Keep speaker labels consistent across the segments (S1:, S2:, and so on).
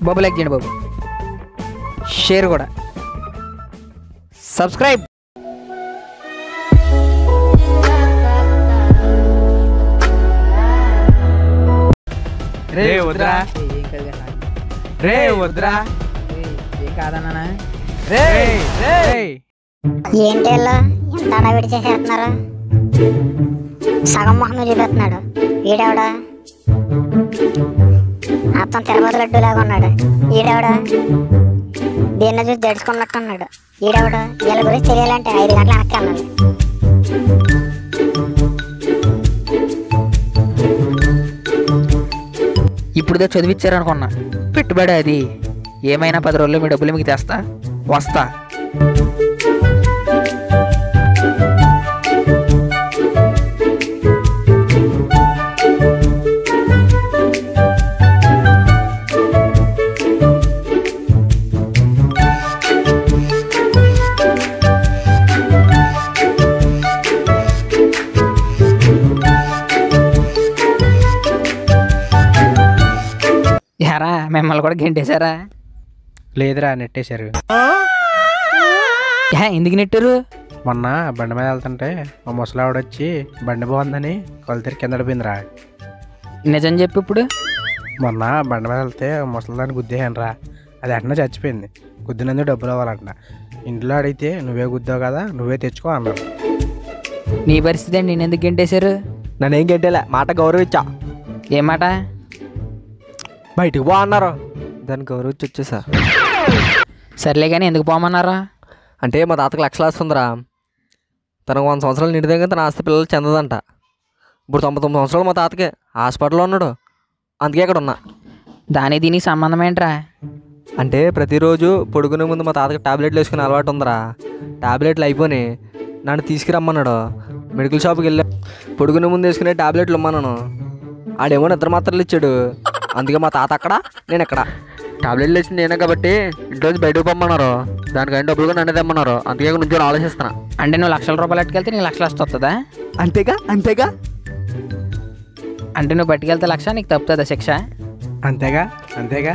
S1: బాబు like చేయండి బాబు share కూడా subscribe
S2: రే వద్రా రే వద్రా
S1: ఏం కాదన్నా
S2: రే రే
S3: ఏంటి వీళ్ళు ఎంత అడవిడి చేసేస్తున్నారు సగం మొహం చూపెడుతున్నాడు ఈడెవడా అతను తిరుపతి లడ్డు లాగా ఉన్నాడు ఈడెవడా దీన్ని చూసి జడుచుకున్నట్టున్నాడు ఈడెవడు వీళ్ళ గురించి తెలియాలంటే ఐదు గంటల వెనక్కి వెళ్ళాలి
S1: ఇప్పుడుదే చదివిచ్చారు అనుకున్నా పెట్టుబడి అది ఏమైనా పది రోజుల్లో మీ డబ్బులు మీకు తెస్తా వస్తా యారా మిమ్మల్ని కూడా గెంటేశారా
S2: లేదురా నెట్టేశారు
S1: యా ఎందుకు నెట్టారు
S2: మొన్న బండి మీద వెళ్తుంటే మా ముసలావిడ వచ్చి బండి బాగుందని కొలతీరు కింద పడిపోయిందిరా
S1: నిజం చెప్పు ఇప్పుడు
S2: మొన్న బండి మీద వెళ్తే ముసలిదాన్ని గుద్దేసాను రా అది వెంటనే చచ్చిపోయింది గుద్దినందుకు డబ్బులు అవ్వాలంట ఇంట్లో అడిగితే నువ్వే గుద్దావు కదా నువ్వే తెచ్చుకో అన్నారు
S1: నీ పరిస్థితి అండి నేను ఎందుకు గెంటేశారు
S4: నన్నేం గంటేలే మాట గౌరవించా
S1: ఏం మాట
S4: బయటికి పో అన్నారు దాన్ని గౌరవించి వచ్చేసా
S1: సర్లే కానీ ఎందుకు పోమన్నారా
S4: అంటే మా తాతకి లక్షలు వస్తుందిరా తనకు వంద సంవత్సరాలు నిండితే తన ఆస్తి పిల్లలు చెందదంట ఇప్పుడు తొంభై తొమ్మిది సంవత్సరాలు మా తాతకి హాస్పిటల్లో ఉన్నాడు అందుకే ఇక్కడ ఉన్నా
S1: దాని దీనికి సంబంధం ఏంట్రా
S4: అంటే ప్రతిరోజు పొడుగునే ముందు మా తాతకి టాబ్లెట్లు వేసుకునే అలవాటు ఉందిరా టాబ్లెట్లు అయిపోయి నన్ను తీసుకురమ్మన్నాడు మెడికల్ షాప్కి వెళ్ళా పొడుగునే ముందు వేసుకునే టాబ్లెట్లు ఇమ్మన్నాను ఆడేమో నిద్ర మాత్రలు ఇచ్చాడు అందుకే మా తాత అక్కడ నేను ఇక్కడ టాబ్లెట్లు వేసింది నేనే కాబట్టి ఇంట్లోంచి బయటకు పొమ్మన్నారు దానికైనా డబ్బులు కూడా నన్ను తెమ్మన్నారు అందుకే ఇక్కడ నుంచి ఆలోచిస్తున్నా
S1: అంటే నువ్వు లక్షల రూపాయలు పట్టుకెళ్తే నీకు లక్షలు వస్తుందా
S4: అంతేగా అంతేగా
S1: అంటే నువ్వు పట్టుకెళ్తే లక్ష నీకు తప్పుతుందా శిక్ష
S2: అంతేగా అంతేగా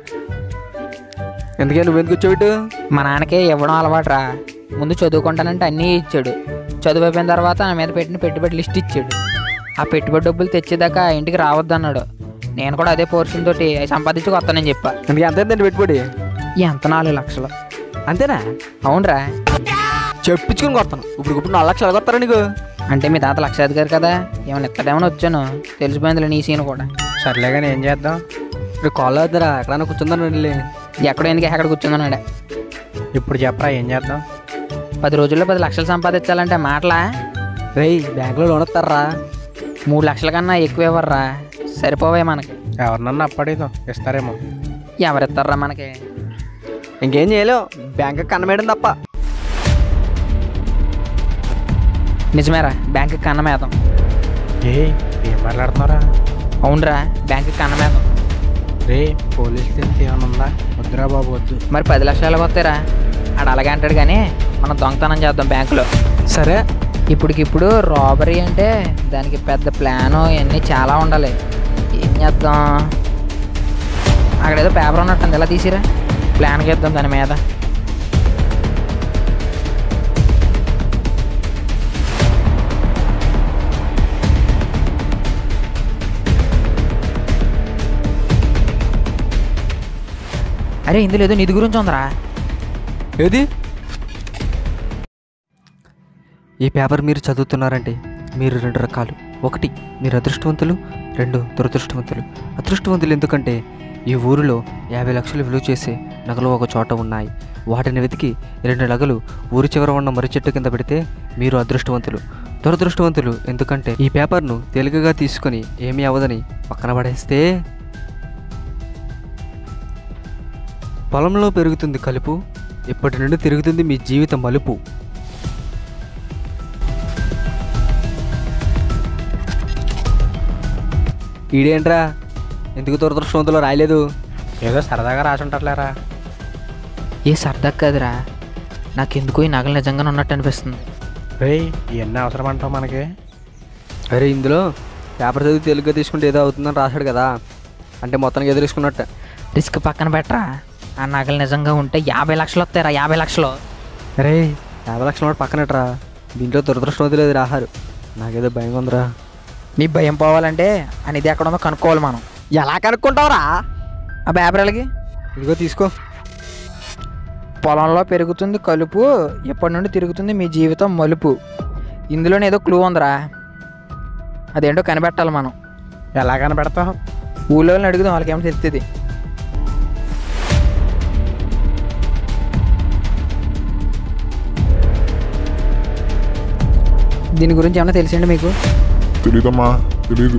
S4: ఎందుకే నువ్వెందుకు వచ్చావు
S1: మా నాన్నకే ఇవ్వడం అలవాటురా ముందు చదువుకుంటానంటే అన్నీ ఇచ్చాడు చదువు అయిపోయిన తర్వాత నా మీద పెట్టిన పెట్టుబడి లిస్ట్ ఇచ్చాడు ఆ పెట్టుబడి డబ్బులు తెచ్చేదాకా ఆ ఇంటికి రావద్దు అన్నాడు నేను కూడా అదే పోర్షన్ తోటి అవి సంపాదించుకు వస్తానని చెప్పా
S4: అందుకే అంతే పెట్టుబడి
S1: ఎంత నాలుగు లక్షలు
S4: అంతేనా
S1: అవునరా
S4: చెప్పించుకుని కొడతాను ఇప్పుడు ఇప్పుడు నాలుగు లక్షలు కొడతారా నీకు
S1: అంటే మీ తాత లక్షాధికారి కదా ఏమైనా ఎక్కడేమైనా వచ్చాను తెలిసిపోయిందిలే నీ సీన్ కూడా
S2: సర్లే కానీ ఏం చేద్దాం
S4: ఇప్పుడు కాల్ అవుతారా ఎక్కడైనా కూర్చుందని వెళ్ళి
S1: ఎక్కడో ఎందుకు ఎక్కడ కూర్చున్నాడు
S2: ఇప్పుడు చెప్పరా ఏం చేద్దాం
S1: పది రోజుల్లో పది లక్షలు సంపాదించాలంటే మాటలా
S4: రేయ్ బ్యాంకులో లోన్ ఇస్తారా
S1: మూడు లక్షల కన్నా ఎక్కువ ఇవ్వర్రా సరిపోవే మనకి
S2: ఎవరినన్నా అప్పడేదో ఇస్తారేమో
S1: ఎవరిస్తారా మనకి
S4: ఇంకేం చేయలేవు బ్యాంక్ కన్నమేయడం తప్ప
S1: నిజమేరా బ్యాంక్ కన్నమేతం
S2: ఏ ఏం మాట్లాడుతున్నారా
S1: అవునరా బ్యాంక్ కన్నమేతం
S2: రే పోలీసులు తెలిసి ఏమైనా ఉందా వద్దురా బాబు వద్దు
S1: మరి పది లక్షలు వస్తారా ఆడు అలాగే అంటాడు కానీ మనం దొంగతనం చేద్దాం బ్యాంకులో
S4: సరే
S1: ఇప్పటికిప్పుడు రాబరీ అంటే దానికి పెద్ద ప్లాను ఇవన్నీ చాలా ఉండాలి ఏం చేద్దాం అక్కడ ఏదో పేపర్ ఉన్నట్టుంది ఎలా తీసిరా ప్లాన్ చేద్దాం దాని మీద అరే ఇందులో ఏదో నిధి గురించి ఉందిరా
S4: ఏది ఈ పేపర్ మీరు చదువుతున్నారంటే మీరు రెండు రకాలు ఒకటి మీరు అదృష్టవంతులు రెండు దురదృష్టవంతులు అదృష్టవంతులు ఎందుకంటే ఈ ఊరిలో యాభై లక్షలు విలువ చేసే నగలు ఒక చోట ఉన్నాయి వాటిని వెతికి రెండు నగలు ఊరి చివర ఉన్న మర్రి చెట్టు కింద పెడితే మీరు అదృష్టవంతులు దురదృష్టవంతులు ఎందుకంటే ఈ పేపర్ను తేలికగా తీసుకొని ఏమీ అవ్వదని పక్కన పడేస్తే పొలంలో పెరుగుతుంది కలుపు ఇప్పటి నుండి తిరుగుతుంది మీ జీవిత మలుపు ఈడేంట్రా ఎందుకు దురదృష్టవంతులో రాయలేదు
S2: ఏదో సరదాగా రాసి ఉంటారులేరా
S1: ఏ సరదా కాదురా నాకెందుకో ఈ నగలు నిజంగానే ఉన్నట్టు అనిపిస్తుంది
S2: రే ఇవన్నీ అవసరం అంటావు మనకి
S4: అరే ఇందులో పేపర్ చదివి తెలుగుగా తీసుకుంటే ఏదో అవుతుందని రాశాడు కదా అంటే మొత్తానికి ఎదురేసుకున్నట్టే
S1: రిస్క్ పక్కన పెట్టరా ఆ నగలు నిజంగా ఉంటే యాభై లక్షలు వస్తాయిరా యాభై లక్షలు
S4: రే యాభై లక్షల మాట పక్కనట్రా దీంట్లో దురదృష్టం లేదు రాహారు నాకేదో భయంగా ఉందిరా
S1: నీ భయం పోవాలంటే అనేది ఎక్కడ ఉందో కనుక్కోవాలి మనం
S4: ఎలా కనుక్కుంటావురా
S1: ఆ పేపర్లకి
S4: ఇదిగో తీసుకో
S1: పొలంలో పెరుగుతుంది కలుపు ఎప్పటి నుండి తిరుగుతుంది మీ జీవితం మలుపు ఇందులోనే ఏదో క్లూ ఉందిరా అదేంటో కనిపెట్టాలి మనం
S2: ఎలా కనపెడతావు
S1: ఊళ్ళో వాళ్ళని అడుగుదాం వాళ్ళకేమో తెలుస్తుంది దీని గురించి ఏమన్నా తెలిసిండి మీకు
S5: తెలీదమ్మా తెలీదు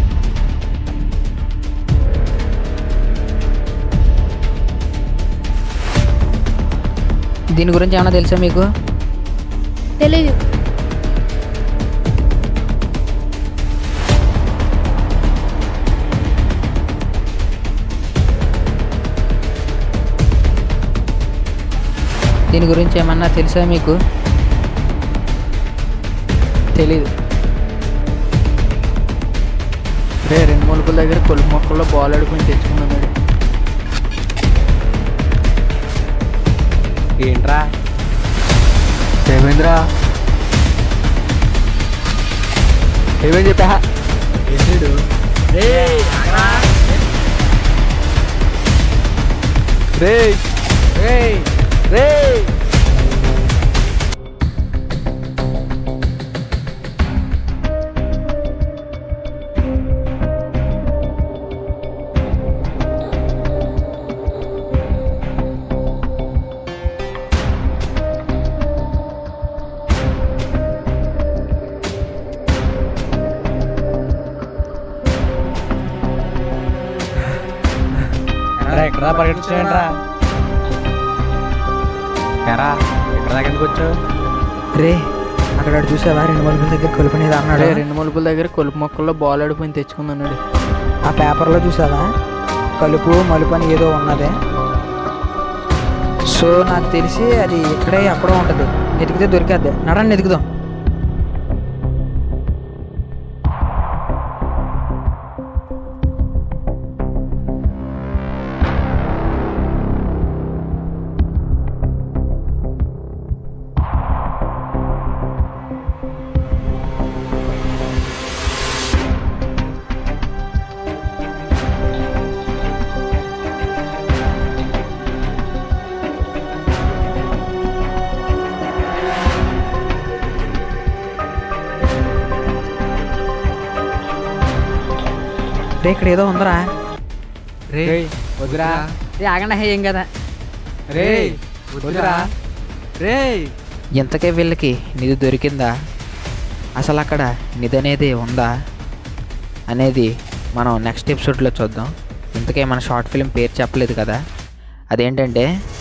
S1: దీని గురించి ఏమన్నా తెలుసా మీకు
S6: తెలీదు
S1: దీని గురించి ఏమన్నా తెలుసా మీకు తెలీదు రే రెండు మొలుపుల దగ్గర కొలుపు మొక్కల్లో బాల్ ఆడుకుని తెచ్చుకున్నాడు
S2: ఏంట్రా
S4: ఏమైందిరా ఏమేం చెప్పా రే రే రే
S2: ఎక్కడ పరిగెట్టించాయంట్రా ఎరా ఎక్కడ దాకా ఎందుకు వచ్చావు
S1: రే అక్కడ వాడు చూసావా రెండు మొలుపుల దగ్గర కొలుపు అనేది అన్నాడు
S7: రెండు మలుపుల దగ్గర కొలుపు మొక్కల్లో బాల్ ఆడిపోయి తెచ్చుకుందన్నాడు
S1: ఆ పేపర్లో చూసావా కలుపు మలుపు అని ఏదో ఉన్నది సో నాకు తెలిసి అది ఇక్కడే ఎక్కడో ఉంటుంది ఎతికితే దొరికేద్ది నడండి ఎతుకుదాం రే ఇక్కడ ఏదో ఉందరా
S4: రే వద్దురా
S1: రే ఆగండి ఏం కదా
S4: రే వద్దురా రే
S1: ఇంతకే వీళ్ళకి నిధి దొరికిందా అసలు అక్కడ నిధి అనేది ఉందా అనేది మనం నెక్స్ట్ ఎపిసోడ్లో చూద్దాం ఇంతకే మన షార్ట్ ఫిల్మ్ పేరు చెప్పలేదు కదా అదేంటంటే